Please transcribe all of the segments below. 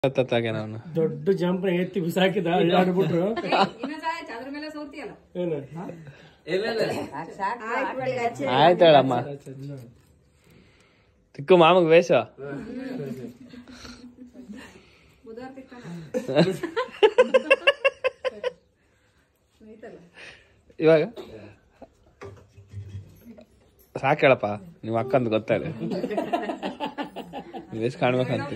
ಹತ್ತಾಗೆ ನಾನು ದೊಡ್ಡ ಜಂಪ್ ಎತ್ತಿ ಬಿಸಾಕಿದ ಆಡ್ಬಿಟ್ರು ಅದ್ರ ಮೇಲೆ ಸೌತಿಯಲ್ಲ ಏನು ಆಯ್ತು ಹೇಳಮ್ಮ ತಿಕ್ಕು ಮಾಮಗ್ ವೇಷ ಬುಧವಾರ ತಿಕ್ತಾನ ಇವಾಗ ಸಾಕ್ ಹೇಳಪ್ಪ ನೀವು ಅಕ್ಕಂದು ಗೊತ್ತಾಗ ನೀವು ಎಷ್ಟು ಕಾಣ್ಬೇಕಂತ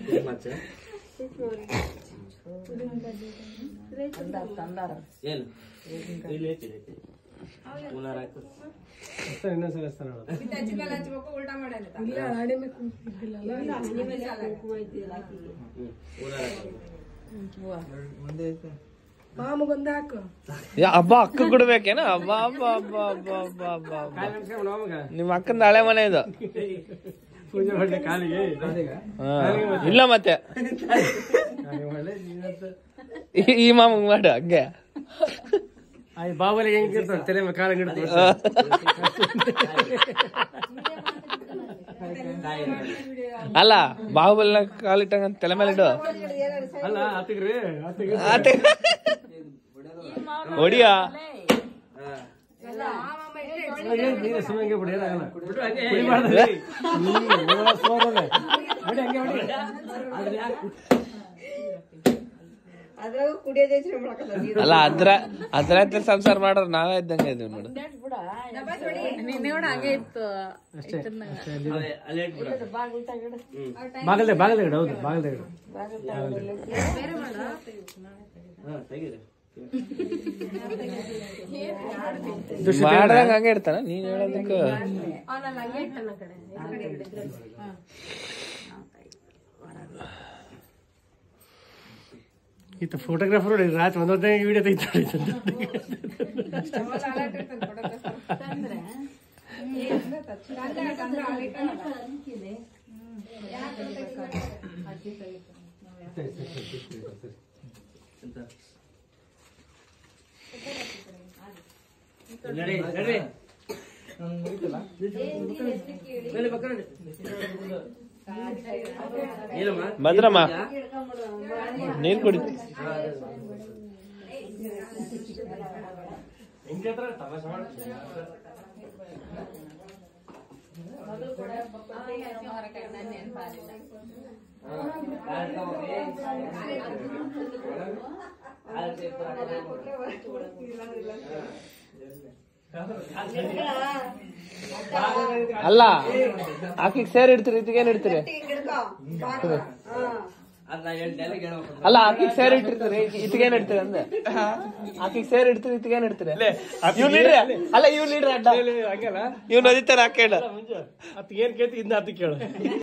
ಏನು ಇಲ್ಲಿ ಐತಿ ಐತಿ ಪುನರ್ ಹಾಕು ಇನ್ನೊಂದ್ಸಲ ಹಚ್ತಾನೆ ನೋಡು. ಮತ್ತೆ ಹಚ್ಚಿ ಮೇಲೆ ಹಚ್ಬೇಕು ಉಲ್ಟಾ ಮಾಡ್ಯಾನ ಯಾ ಹಬ್ಬ ಅಕ್ಕ ಕೊಡ್ಬೇಕೇನ ಹಬ್ಬ ಹಬ್ಬ ಹಬ್ಬ ಹಬ್ಬ ಹಬ್ಬ ಹಬ್ಬ ಹಬ್ಬ ಕಾಲ್ ನಮ್ಸ್ಕೊಂಡ್ ಮಾಮಗ. ನಿಮ್ಮ ಅಕ್ಕಂದ ಹಳೆ ಮನೆ ಇದು ಪೂಜೆ ಮಾಡ್ಲಿ ಕಾಲಿಗೆ ಹಾ. ಇಲ್ಲ ಮತ್ತೆ ಕಾಲಿಗೆ ಮಾಡ್ಲಿ, ನೀನಂತ. ಈ- ಈ ಮಾಮಗ್ ಮಾಡು ಹಂಗೆ ಆ ಬಾಬಲಿಗೆ ಹೆಂಗ್ ಇರ್ತಾನೆ ತಲೆ ಮೇಲೆ ಕಾಲ ಹಿಡಿದು ಅಲ್ಲ ಬಾಹುಬಲಿನ ಕಾಲಿಟ್ಟಂಗ ತಲೆ ಮೇಲೆ ಇಡು ಅಲ್ಲ ಆತಿಗ್ರಿ ಆತಿಗ್ರಿ ಆತೆ. ಹೊಡಿಯ ನೀನು ಸುಮ್ಮನೆ ಬಿಡಿ ಏನಾಗಲ್ಲ ಕುಡಿಬಾರ್ದು. ನೀನು ಇವಾಗ ಸೋಲೋದೆ. ಬಿಡಿ ಹಂಗೆ ಬಿಡಿ. ಅದ್ರಾಗ ಕುಡಿಯೋದೇ ಶುರು ಮಾಡಕಲ್ಲ ನೀರು ಅಲ್ಲ ಅದ್ರ ಅದ್ರ ಹತ್ರ ಸಂಸಾರ ಮಾಡೋರು ನಾವೇ ಇದ್ದಂಗೆ ಇದೀವಿ ನೋಡು ನೋಡ ಹಂಗೆ ಇತ್ತು ಅಷ್ಟೇ ಅದೇ ಅಲ್ಲೇ ಇಟ್ಬಿಡ ಬಾಗಲ್ದೆ ಬಾಗಲ್ದೆ ಇಡು ಹೌದು ಬಾಗಲ್ದೆ ಇಡು ಹಾ ತೆಗೀರಿ ಮಾಡ್ದಂಗ ಹಂಗೆ ಇರ್ತಾನ ನೀನ್ ಹೇಳೋದಕ್ಕ ಅವನಲ್ಲಿ ಹಂಗೆ ಇಟ್ಟನ ಕಡೆ ಆ ಕಡೆ ಇಡು. ಈತ ಫೋಟೋಗ್ರಾಫರ್ ರಾತ್ರಿ ಒಂದೊಂದೇ ವಿಡಿಯೋ ತೆಗಿತಾರೆ ಅವಾಗ ಅಲರ್ಟ್ ಇರ್ತದೆ photographer. ಏ, ಅಂದ್ರೆ touch ತಂದೆ ತಂದೆ ಅಲ್ಲಿಟ್ಟನಲ್ಲ. ನಡಿ ನಡಿ ನಡಿ ಪಕ್ಕ ನಡಿ. ಏನಮ್ಮ ಭದ್ರಮ್ಮ ನೀರ್ ಕುಡಿ ಅಲ್ಲ ಆಕಿಗ್ ಸೇರ್ ಇಡ್ತೀರಿ ಇದಕ್ಕೇನ್ ಇಡ್ತೀರಿ ಹಿಡ್ಕೊ ಬಾಗ್ಲು. ಹಾ ಅದ್ ನಾ ಹೇಳಿ ಡೈಲಾಗ್ ಹೇಳ್ಬೇಕು ಅಲ್ಲ ಆಕಿಗ್ ಸೇರ್ ಇಟ್ಟಿರ್ತೀರಿ ಇತ್ಗೇನ್ ಇಡ್ತೀರಿ ಅಂದೆ ಆಕಿಗ್ ಸೇರ್ ಇಡ್ತೀರಿ ಇತ್ಗೇನ್ ಇಡ್ತೀರಿ ಇವ್ ಲೀಡ್ರಿ ಅಲ್ಲ ಇವ್ ಲೀಡ್ರಿ ಅಡ್ಡ ಹಂಗಲ್ಲ ಇವ್ ನದಿತಾರ ಹಾಕೇಳ ಮುಂಚೆ ಅತ್ ಏನ್ ಕೇಳ್ತಿ ಇದ್ನ ಅತ್ ಕೇಳು